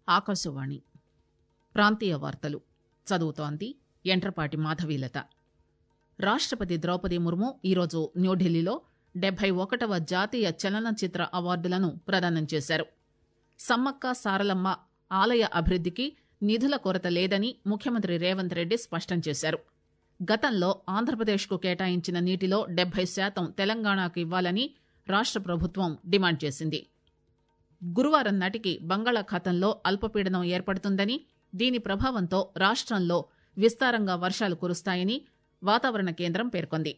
ఆకాశవాణి ప్రాంతీయ వార్తలు చదువుతోంది ఎంట్రపాటి మాధవీలత రాష్టపతి ద్రౌపది ముర్ము ఈరోజు న్యూఢిల్లీలో డెబ్బై ఒకటవ జాతీయ చలనచిత్ర అవార్డులను ప్రదానం చేశారు సమ్మక్క సారలమ్మ ఆలయ అభివృద్దికి నిధుల కొరత లేదని ముఖ్యమంత్రి రేవంత్ రెడ్డి స్పష్టం చేశారు గతంలో ఆంధ్రప్రదేశ్కు కేటాయించిన నీటిలో డెబ్బై శాతం తెలంగాణకు ఇవ్వాలని రాష్ట ప్రభుత్వం డిమాండ్ చేసింది గురువారం నాటికి బంగాళాఖాతంలో అల్పపీడనం ఏర్పడుతుందని దీని ప్రభావంతో రాష్టంలో విస్తారంగా వర్షాలు కురుస్తాయని వాతావరణ కేంద్రం పేర్కొంది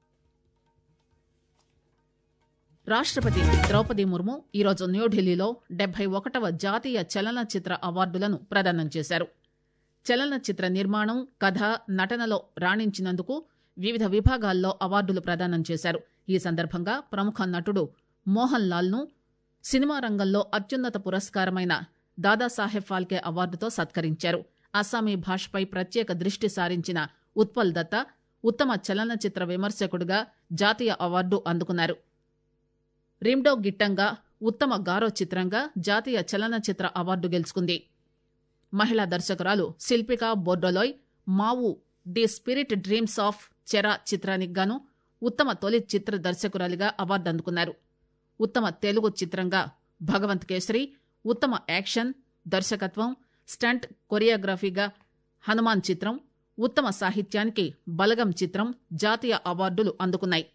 రాష్టపతి ద్రౌపది ముర్ము ఈరోజు న్యూఢిల్లీలో డెబ్బై ఒకటవ జాతీయ చలనచిత్ర అవార్డులను ప్రదానం చేశారు చలనచిత్ర నిర్మాణం కథ నటనలో రాణించినందుకు వివిధ విభాగాల్లో అవార్డులు ప్రదానం చేశారు ఈ సందర్భంగా ప్రముఖ నటుడు మోహన్ లాల్ ను సినిమా రంగంలో అత్యున్నత పురస్కారమైన దాదాసాహెబ్ ఫాల్కే అవార్డుతో సత్కరించారు అస్సామీ భాషపై ప్రత్యేక దృష్టి సారించిన ఉత్పల్ దత్తా ఉత్తమ చలనచిత్ర విమర్శకుడిగా జాతీయ అవార్డు అందుకున్నారు రిమ్డో గిట్టంగా ఉత్తమ గారో చిత్రంగా జాతీయ చలనచిత్ర అవార్డు గెలుచుకుంది మహిళా దర్శకురాలు Shilpika Bordoloi Mau the spirit dreams of Cheraw చిత్రానికి గాను ఉత్తమ తొలి చిత్ర దర్శకురాలిగా అవార్డు అందుకున్నారు ఉత్తమ తెలుగు చిత్రంగా భగవంత్ కేసరి ఉత్తమ యాక్షన్ దర్శకత్వం స్టంట్ కొరియోగ్రఫీగా హనుమాన్ చిత్రం ఉత్తమ సాహిత్యానికి బలగం చిత్రం జాతీయ అవార్డులు అందుకున్నాయి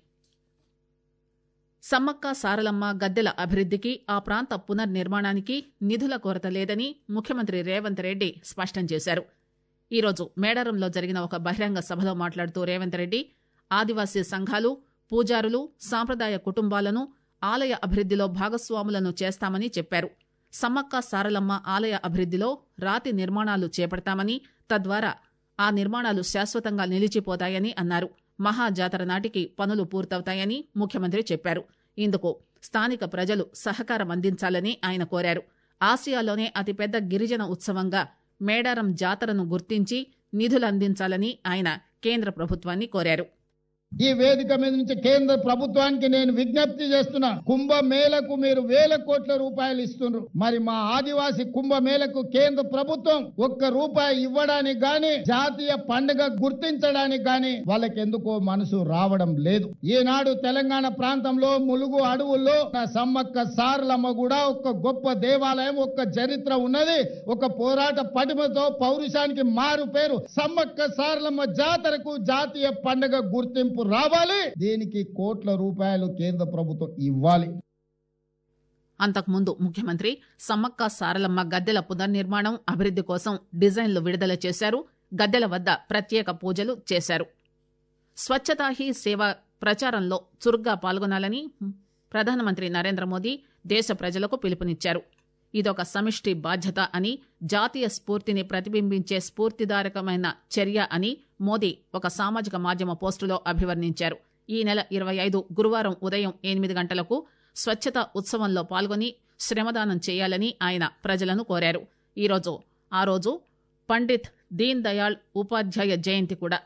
సమ్మక్క సారలమ్మ గద్దెల అభివృద్దికి ఆ ప్రాంత పునర్నిర్మాణానికి నిధుల కొరత లేదని ముఖ్యమంత్రి రేవంత్ రెడ్డి స్పష్టం చేశారు ఈరోజు మేడారంలో జరిగిన ఒక బహిరంగ సభలో మాట్లాడుతూ రేవంత్ రెడ్డి ఆదివాసీ సంఘాలు పూజారులు సాంప్రదాయ కుటుంబాలను ఆలయ అభివృద్దిలో భాగస్వాములను చేస్తామని చెప్పారు సమ్మక్క సారలమ్మ ఆలయ అభివృద్దిలో రాతి నిర్మాణాలు చేపడతామని తద్వారా ఆ నిర్మాణాలు శాశ్వతంగా నిలిచిపోతాయని అన్నారు మహాజాతర నాటికి పనులు పూర్తవుతాయని ముఖ్యమంత్రి చెప్పారు ఇందుకు స్థానిక ప్రజలు సహకారం అందించాలని ఆయన కోరారు ఆసియాలోనే అతిపెద్ద గిరిజన ఉత్సవంగా మేడారం జాతరను గుర్తించి నిధులందించాలని ఆయన కేంద్ర ప్రభుత్వాన్ని కోరారు ఈ వేదిక మీద నుంచి కేంద్ర ప్రభుత్వానికి నేను విజ్ఞప్తి చేస్తున్నా కుంభ మేళకు మీరు వేల కోట్ల రూపాయలు ఇస్తున్నారు మరి మా ఆదివాసి కుంభ మేళకు కేంద్ర ప్రభుత్వం ఒక్క రూపాయి ఇవ్వడానికి గాని జాతీయ పండుగ గుర్తించడానికి గాని వాళ్ళకి ఎందుకో మనసు రావడం లేదు ఈనాడు తెలంగాణ ప్రాంతంలో ములుగు అడవుల్లో నా సమ్మక్క సారలమ్మ కూడా ఒక గొప్ప దేవాలయం ఒక చరిత్ర ఉన్నది ఒక పోరాట పటిమతో పౌరుషానికి మారు పేరు సమ్మక్క సారలమ్మ జాతరకు జాతీయ పండుగ గుర్తింపు రావాలి దీనికి కోట్ల రూపాయలు కేంద్ర ప్రభుత్వం ఇవ్వాలి అంతకుముందు ముఖ్యమంత్రి సమ్మక్క సారలమ్మ గద్దెల పునర్నిర్మాణం అభివృద్ది కోసం డిజైన్లు విడుదల చేశారు గద్దెల వద్ద ప్రత్యేక పూజలు చేశారు స్వచ్ఛతా హీ సేవ ప్రచారంలో చురుగ్గా పాల్గొనాలని ప్రధానమంత్రి నరేంద్ర మోదీ దేశ ప్రజలకు పిలుపునిచ్చారు ఇదొక సమిష్టి బాధ్యత అని జాతీయ స్ఫూర్తిని ప్రతిబింబించే స్ఫూర్తిదారకమైన చర్య అని మోదీ ఒక సామాజిక మాధ్యమ పోస్టులో అభివర్ణించారు ఈ నెల ఇరవై ఐదు గురువారం ఉదయం ఎనిమిది గంటలకు స్వచ్ఛత ఉత్సవంలో పాల్గొని శ్రమదానం చేయాలని ఆయన ప్రజలను కోరారు ఈరోజు ఆ రోజు పండిత్ దీన్ దయాళ్ ఉపాధ్యాయ జయంతి కూడా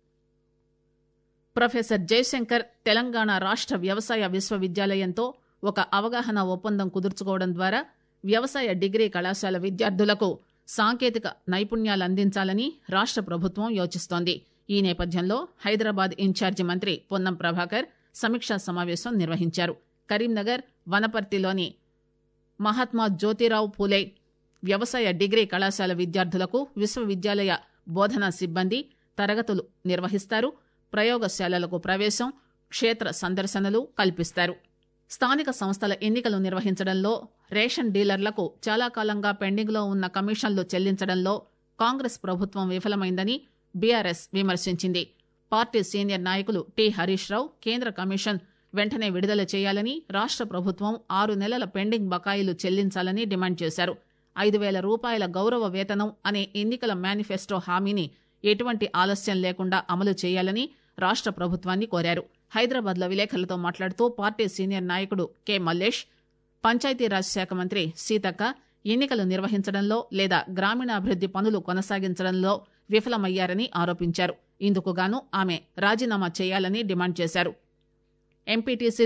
ప్రొఫెసర్ జయశంకర్ తెలంగాణ రాష్ట వ్యవసాయ విశ్వవిద్యాలయంతో ఒక అవగాహన ఒప్పందం కుదుర్చుకోవడం ద్వారా వ్యవసాయ డిగ్రీ కళాశాల విద్యార్థులకు సాంకేతిక నైపుణ్యాలు అందించాలని రాష్ట ప్రభుత్వం యోచిస్తోంది ఈ నేపథ్యంలో హైదరాబాద్ ఇన్ఛార్జి మంత్రి పొన్నం ప్రభాకర్ సమీక్షా సమావేశం నిర్వహించారు కరీంనగర్ వనపర్తిలోని మహాత్మా జ్యోతిరావు పూలే వ్యవసాయ డిగ్రీ కళాశాల విద్యార్థులకు విశ్వవిద్యాలయ బోధనా సిబ్బంది తరగతులు నిర్వహిస్తారు ప్రయోగశాలలకు ప్రవేశం క్షేత్ర సందర్శనలు కల్పిస్తారు స్థానిక సంస్థల ఎన్నికలు నిర్వహించడంలో రేషన్ డీలర్లకు చాలా కాలంగా పెండింగ్లో ఉన్న కమిషన్లు చెల్లించడంలో కాంగ్రెస్ ప్రభుత్వం విఫలమైందని బీఆర్ఎస్ విమర్శించింది పార్టీ సీనియర్ నాయకులు టి హరీష్ రావు కేంద్ర కమిషన్ వెంటనే విడుదల చేయాలని రాష్ట ప్రభుత్వం ఆరు నెలల పెండింగ్ బకాయిలు చెల్లించాలని డిమాండ్ చేశారు ఐదు వేల రూపాయల గౌరవ వేతనం అనే ఎన్నికల మేనిఫెస్టో హామీని ఎటువంటి ఆలస్యం లేకుండా అమలు చేయాలని రాష్ట ప్రభుత్వాన్ని కోరారు హైదరాబాద్ లో విలేకరులతో మాట్లాడుతూ పార్టీ సీనియర్ నాయకుడు కె మల్లేష్ పంచాయతీరాజ్ శాఖ మంత్రి సీతక్క ఎన్నికలు నిర్వహించడంలో లేదా గ్రామీణాభివృద్ది పనులు కొనసాగించడంలో విఫలమయ్యారని ఆరోపించారు ఇందుకుగాను ఆమె రాజీనామా చేయాలని డిమాండ్ చేశారు ఎంపీటీసీలు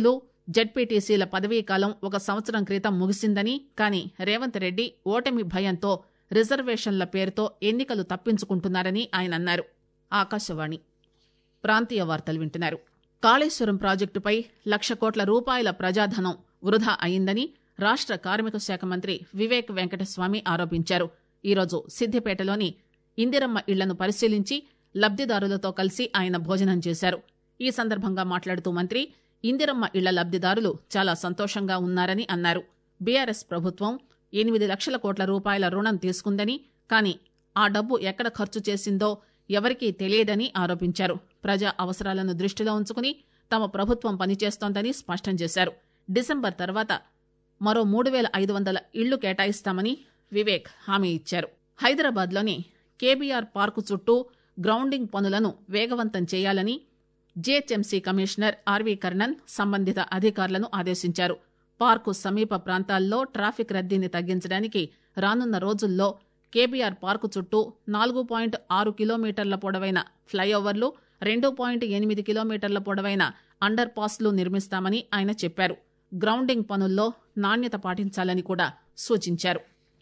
జడ్పీటీసీల పదవీ కాలం ఒక సంవత్సరం క్రితం ముగిసిందని కానీ రేవంత్ రెడ్డి ఓటమి భయంతో రిజర్వేషన్ల పేరుతో ఎన్నికలు తప్పించుకుంటున్నారని ఆయన అన్నారు ఆకాశవాణి ప్రాంతీయ వార్తలు వింటున్నారు కాళేశ్వరం ప్రాజెక్టుపై లక్ష కోట్ల రూపాయల ప్రజాధనం వృధా అయిందని రాష్ట కార్మిక శాఖ మంత్రి వివేక్ వెంకటస్వామి ఆరోపించారు ఈరోజు సిద్దిపేటలోని ఇందిరమ్మ ఇళ్లను పరిశీలించి లబ్దిదారులతో కలిసి ఆయన భోజనం చేశారు ఈ సందర్భంగా మాట్లాడుతూ మంత్రి ఇందిరమ్మ ఇళ్ల లబ్దిదారులు చాలా సంతోషంగా ఉన్నారని అన్నారు బీఆర్ఎస్ ప్రభుత్వం ఎనిమిది లక్షల కోట్ల రూపాయల రుణం తీసుకుందని కానీ ఆ డబ్బు ఎక్కడ ఖర్చు చేసిందో ఎవరికీ తెలియదని ఆరోపించారు ప్రజా అవసరాలను దృష్టిలో ఉంచుకుని తమ ప్రభుత్వం పనిచేస్తోందని స్పష్టం చేశారు డిసెంబర్ తర్వాత మరో మూడు వేల ఐదు వందల ఇళ్లు కేటాయిస్తామని వివేక్ హామీ ఇచ్చారు హైదరాబాద్లోని కేబీఆర్ పార్కు చుట్టూ గ్రౌండింగ్ పనులను వేగవంతం చేయాలని జీహెచ్ఎంసీ కమిషనర్ ఆర్వీ కర్ణన్ సంబంధిత అధికారులను ఆదేశించారు పార్కు సమీప ప్రాంతాల్లో ట్రాఫిక్ రద్దీని తగ్గించడానికి రానున్న రోజుల్లో కేబీఆర్ పార్కు చుట్టూ నాలుగు పాయింట్ ఆరు కిలోమీటర్ల పొడవైన ఫ్లైఓవర్లు రెండు పాయింట్ ఎనిమిది కిలోమీటర్ల పొడవైన అండర్ పాస్లు నిర్మిస్తామని ఆయన చెప్పారు గ్రౌండింగ్ పనుల్లో నాణ్యత పాటించాలని కూడా సూచించారు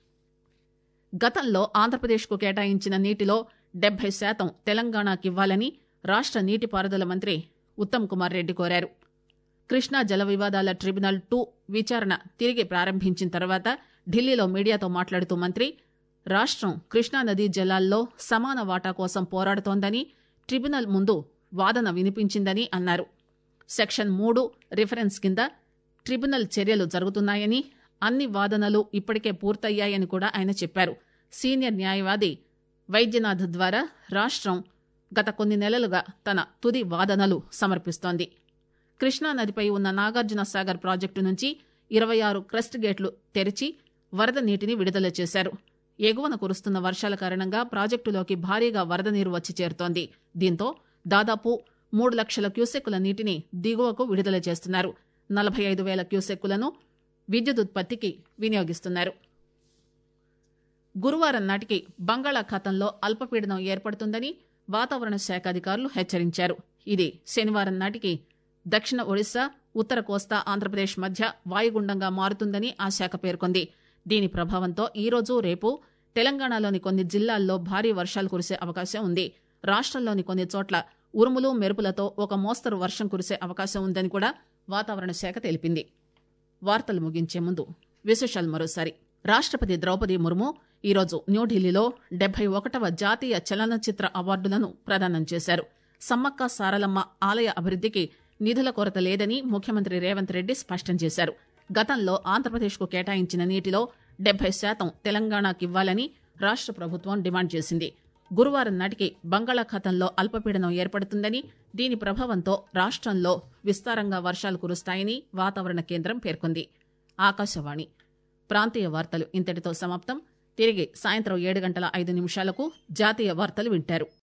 గతంలో ఆంధ్రప్రదేశ్కు కేటాయించిన నీటిలో డెబ్బై శాతం తెలంగాణకివ్వాలని రాష్ట నీటిపారుదల మంత్రి ఉత్తమ్ కుమార్ రెడ్డి కోరారు కృష్ణా జల వివాదాల ట్రిబ్యునల్ టూ విచారణ తిరిగి ప్రారంభించిన తర్వాత ఢిల్లీలో మీడియాతో మాట్లాడుతూ మంత్రి రాష్టం కృష్ణానదీ జలాల్లో సమాన వాటా కోసం పోరాడుతోందని ట్రిబ్యునల్ ముందు వాదన వినిపించిందని అన్నారు సెక్షన్ మూడు రిఫరెన్స్ కింద ట్రిబ్యునల్ చర్యలు జరుగుతున్నాయని అన్ని వాదనలు ఇప్పటికే పూర్తయ్యాయని కూడా ఆయన చెప్పారు సీనియర్ న్యాయవాది వైద్యనాథ్ ద్వారా రాష్టం గత కొన్ని నెలలుగా తన తుది వాదనలు సమర్పిస్తోంది కృష్ణానదిపై ఉన్న నాగార్జున సాగర్ ప్రాజెక్టు నుంచి ఇరవై ఆరు క్రస్ట్ గేట్లు తెరిచి వరద నీటిని విడుదల చేశారు ఎగువన కురుస్తున్న వర్షాల కారణంగా ప్రాజెక్టులోకి భారీగా వరద నీరు వచ్చి చేరుతోంది దీంతో దాదాపు మూడు లక్షల క్యూసెక్కుల నీటిని దిగువకు విడుదల చేస్తున్నారు నలభై ఐదు వేల క్యూసెక్కులను విద్యుత్ ఉత్పత్తికి వినియోగిస్తున్నారు గురువారం నాటికి బంగాళాఖాతంలో అల్పపీడనం ఏర్పడుతుందని వాతావరణ శాఖ అధికారులు హెచ్చరించారు ఇది శనివారం నాటికి దక్షిణ ఒడిశా ఉత్తర కోస్తా ఆంధ్రప్రదేశ్ మధ్య వాయుగుండంగా మారుతుందని ఆ శాఖ పేర్కొంది దీని ప్రభావంతో ఈ రోజు రేపు తెలంగాణలోని కొన్ని జిల్లాల్లో భారీ వర్షాలు కురిసే అవకాశం ఉంది రాష్టంలోని కొన్ని చోట్ల ఉరుములు మెరుపులతో ఒక మోస్తరు వర్షం కురిసే అవకాశం ఉందని కూడా వాతావరణ శాఖ తెలిపింది వార్తలు ముగించే ముందు విశేషాలు మరోసారి రాష్టపతి ద్రౌపది ముర్ము ఈరోజు న్యూఢిల్లీలో డెబ్బై ఒకటవ జాతీయ చలనచిత్ర అవార్డులను ప్రదానం చేశారు సమ్మక్క సారలమ్మ ఆలయ అభివృద్దికి నిధుల కొరత లేదని ముఖ్యమంత్రి రేవంత్ రెడ్డి స్పష్టం చేశారు గతంలో ఆంధ్రప్రదేశ్కు కేటాయించిన నీటిలో డెబ్బై శాతం తెలంగాణకివ్వాలని రాష్ట ప్రభుత్వం డిమాండ్ చేసింది గురువారం నాటికి బంగాళాఖాతంలో అల్పపీడనం ఏర్పడుతుందని దీని ప్రభావంతో రాష్టంలో విస్తారంగా వర్షాలు కురుస్తాయని వాతావరణ కేంద్రం పేర్కొంది ఆకాశవాణి ప్రాంతీయ వార్తలు ఇంతటితో సమాప్తం తిరిగి సాయంత్రం ఏడు గంటల ఐదు నిమిషాలకు జాతీయ వార్తలు వింటారు